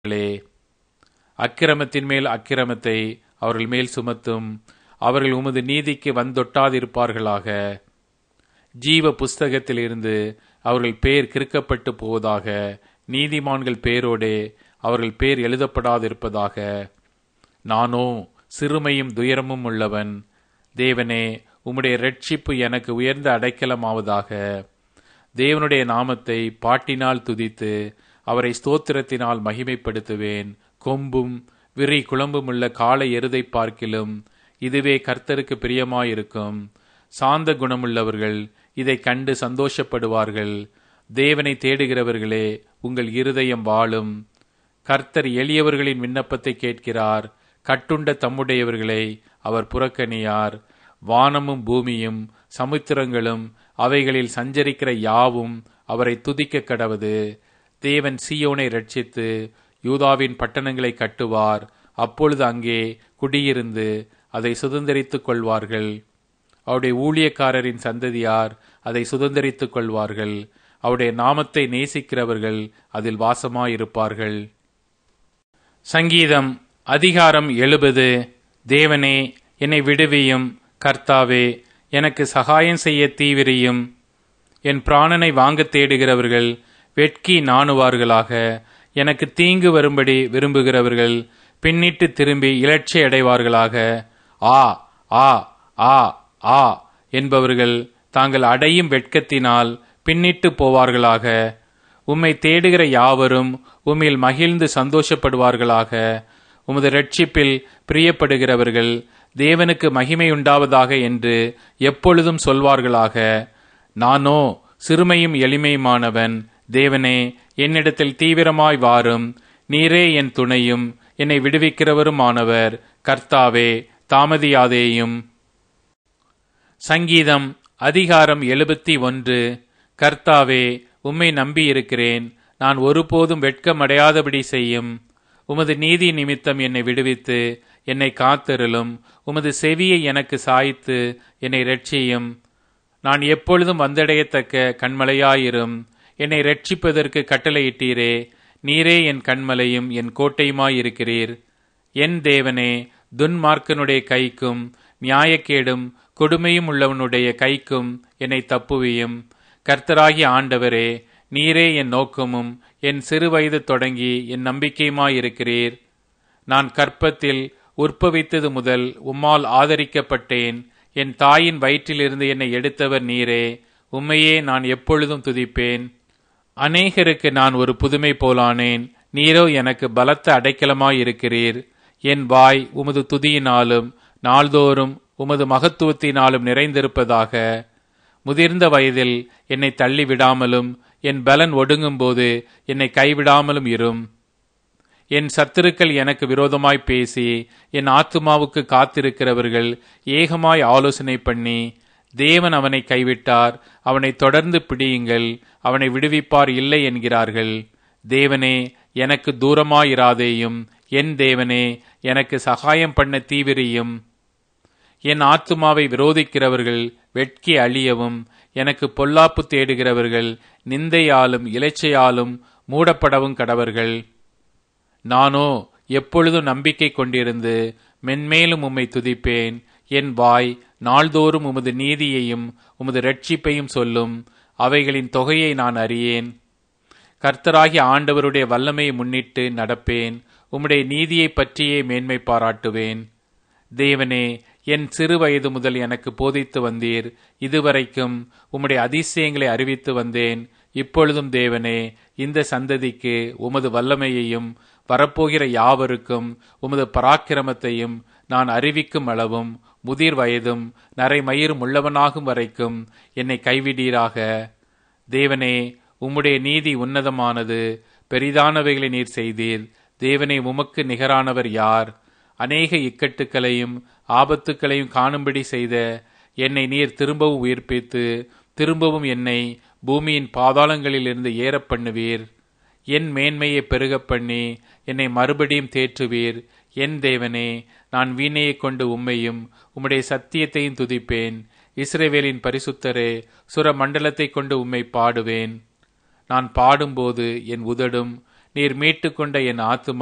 செய்கிறீர்களே அக்கிரமத்தின் மேல் அக்கிரமத்தை அவர்கள் மேல் சுமத்தும் அவர்கள் உமது நீதிக்கு வந்தொட்டாதிருப்பார்களாக ஜீவ புஸ்தகத்தில் இருந்து அவர்கள் பேர் கிறுக்கப்பட்டு போவதாக நீதிமான்கள் பேரோடே அவர்கள் பேர் எழுதப்படாதிருப்பதாக நானோ சிறுமையும் துயரமும் உள்ளவன் தேவனே உம்முடைய ரட்சிப்பு எனக்கு உயர்ந்த அடைக்கலமாவதாக தேவனுடைய நாமத்தை பாட்டினால் துதித்து அவரை ஸ்தோத்திரத்தினால் மகிமைப்படுத்துவேன் கொம்பும் விரி குழம்பும் உள்ள காளை எருதை பார்க்கிலும் இதுவே கர்த்தருக்கு பிரியமாயிருக்கும் சாந்த குணமுள்ளவர்கள் இதை கண்டு சந்தோஷப்படுவார்கள் தேவனை தேடுகிறவர்களே உங்கள் இருதயம் வாழும் கர்த்தர் எளியவர்களின் விண்ணப்பத்தை கேட்கிறார் கட்டுண்ட தம்முடையவர்களை அவர் புறக்கணியார் வானமும் பூமியும் சமுத்திரங்களும் அவைகளில் சஞ்சரிக்கிற யாவும் அவரை துதிக்க கடவது தேவன் சீயோனை ரட்சித்து யூதாவின் பட்டணங்களை கட்டுவார் அப்பொழுது அங்கே குடியிருந்து அதை சுதந்திரித்துக் கொள்வார்கள் அவருடைய ஊழியக்காரரின் சந்ததியார் அதை சுதந்திரித்துக் கொள்வார்கள் அவருடைய நாமத்தை நேசிக்கிறவர்கள் அதில் வாசமாயிருப்பார்கள் சங்கீதம் அதிகாரம் எழுபது தேவனே என்னை விடுவியும் கர்த்தாவே எனக்கு சகாயம் செய்ய தீவிரியும் என் பிராணனை வாங்க தேடுகிறவர்கள் வெட்கி நாணுவார்களாக எனக்கு தீங்கு வரும்படி விரும்புகிறவர்கள் பின்னிட்டு திரும்பி இலட்சி அடைவார்களாக ஆ ஆ ஆ ஆ என்பவர்கள் தாங்கள் அடையும் வெட்கத்தினால் பின்னிட்டு போவார்களாக உம்மை தேடுகிற யாவரும் உம்மில் மகிழ்ந்து சந்தோஷப்படுவார்களாக உமது ரட்சிப்பில் பிரியப்படுகிறவர்கள் தேவனுக்கு மகிமை உண்டாவதாக என்று எப்பொழுதும் சொல்வார்களாக நானோ சிறுமையும் எளிமையுமானவன் தேவனே என்னிடத்தில் தீவிரமாய் வாரும் நீரே என் துணையும் என்னை விடுவிக்கிறவருமானவர் கர்த்தாவே தாமதியாதேயும் சங்கீதம் அதிகாரம் எழுபத்தி ஒன்று கர்த்தாவே உம்மை நம்பியிருக்கிறேன் நான் ஒருபோதும் வெட்கமடையாதபடி செய்யும் உமது நீதி நிமித்தம் என்னை விடுவித்து என்னை காத்தருளும் உமது செவியை எனக்கு சாய்த்து என்னை ரட்சியும் நான் எப்பொழுதும் வந்தடையத்தக்க கண்மலையாயிரும் என்னை ரட்சிப்பதற்கு கட்டளையிட்டீரே நீரே என் கண்மலையும் என் கோட்டையுமாயிருக்கிறீர் என் தேவனே துன்மார்க்கனுடைய கைக்கும் நியாயக்கேடும் கொடுமையும் உள்ளவனுடைய கைக்கும் என்னை தப்புவியும் கர்த்தராகிய ஆண்டவரே நீரே என் நோக்கமும் என் சிறுவயது தொடங்கி என் நம்பிக்கையுமாயிருக்கிறீர் நான் கற்பத்தில் உற்பவித்தது முதல் உம்மால் ஆதரிக்கப்பட்டேன் என் தாயின் வயிற்றிலிருந்து என்னை எடுத்தவர் நீரே உம்மையே நான் எப்பொழுதும் துதிப்பேன் அநேகருக்கு நான் ஒரு புதுமை போலானேன் நீரோ எனக்கு பலத்த அடைக்கலமாயிருக்கிறீர் என் வாய் உமது துதியினாலும் நாள்தோறும் உமது மகத்துவத்தினாலும் நிறைந்திருப்பதாக முதிர்ந்த வயதில் என்னை தள்ளி விடாமலும் என் பலன் ஒடுங்கும்போது என்னை கைவிடாமலும் இரும் என் சத்துருக்கள் எனக்கு விரோதமாய் பேசி என் ஆத்துமாவுக்கு காத்திருக்கிறவர்கள் ஏகமாய் ஆலோசனை பண்ணி தேவன் அவனை கைவிட்டார் அவனை தொடர்ந்து பிடியுங்கள் அவனை விடுவிப்பார் இல்லை என்கிறார்கள் தேவனே எனக்கு தூரமாயிராதேயும் என் தேவனே எனக்கு சகாயம் பண்ண தீவிரியும் என் ஆத்துமாவை விரோதிக்கிறவர்கள் வெட்கி அழியவும் எனக்கு பொல்லாப்பு தேடுகிறவர்கள் நிந்தையாலும் இலைச்சையாலும் மூடப்படவும் கடவர்கள் நானோ எப்பொழுதும் நம்பிக்கை கொண்டிருந்து மென்மேலும் உம்மை துதிப்பேன் என் வாய் நாள்தோறும் உமது நீதியையும் உமது ரட்சிப்பையும் சொல்லும் அவைகளின் தொகையை நான் அறியேன் கர்த்தராகி ஆண்டவருடைய வல்லமையை முன்னிட்டு நடப்பேன் உம்முடைய நீதியை பற்றியே மேன்மை பாராட்டுவேன் தேவனே என் சிறு வயது முதல் எனக்கு போதித்து வந்தீர் இதுவரைக்கும் உம்முடைய அதிசயங்களை அறிவித்து வந்தேன் இப்பொழுதும் தேவனே இந்த சந்ததிக்கு உமது வல்லமையையும் வரப்போகிற யாவருக்கும் உமது பராக்கிரமத்தையும் நான் அறிவிக்கும் அளவும் முதிர் வயதும் நரைமயிரும் உள்ளவனாகும் வரைக்கும் என்னை கைவிடீராக தேவனே உம்முடைய நீதி உன்னதமானது பெரிதானவைகளை நீர் செய்தீர் தேவனே உமக்கு நிகரானவர் யார் அநேக இக்கட்டுக்களையும் ஆபத்துக்களையும் காணும்படி செய்த என்னை நீர் திரும்பவும் உயிர்ப்பித்து திரும்பவும் என்னை பூமியின் பாதாளங்களிலிருந்து ஏறப் பண்ணுவீர் என் மேன்மையை பெருகப் பண்ணி என்னை மறுபடியும் தேற்றுவீர் என் தேவனே நான் வீணையைக் கொண்டு உம்மையும் உம்முடைய சத்தியத்தையும் துதிப்பேன் இஸ்ரேவேலின் பரிசுத்தரே சுர மண்டலத்தை கொண்டு உம்மை பாடுவேன் நான் பாடும்போது என் உதடும் நீர் மீட்டுக்கொண்ட என் ஆத்துமா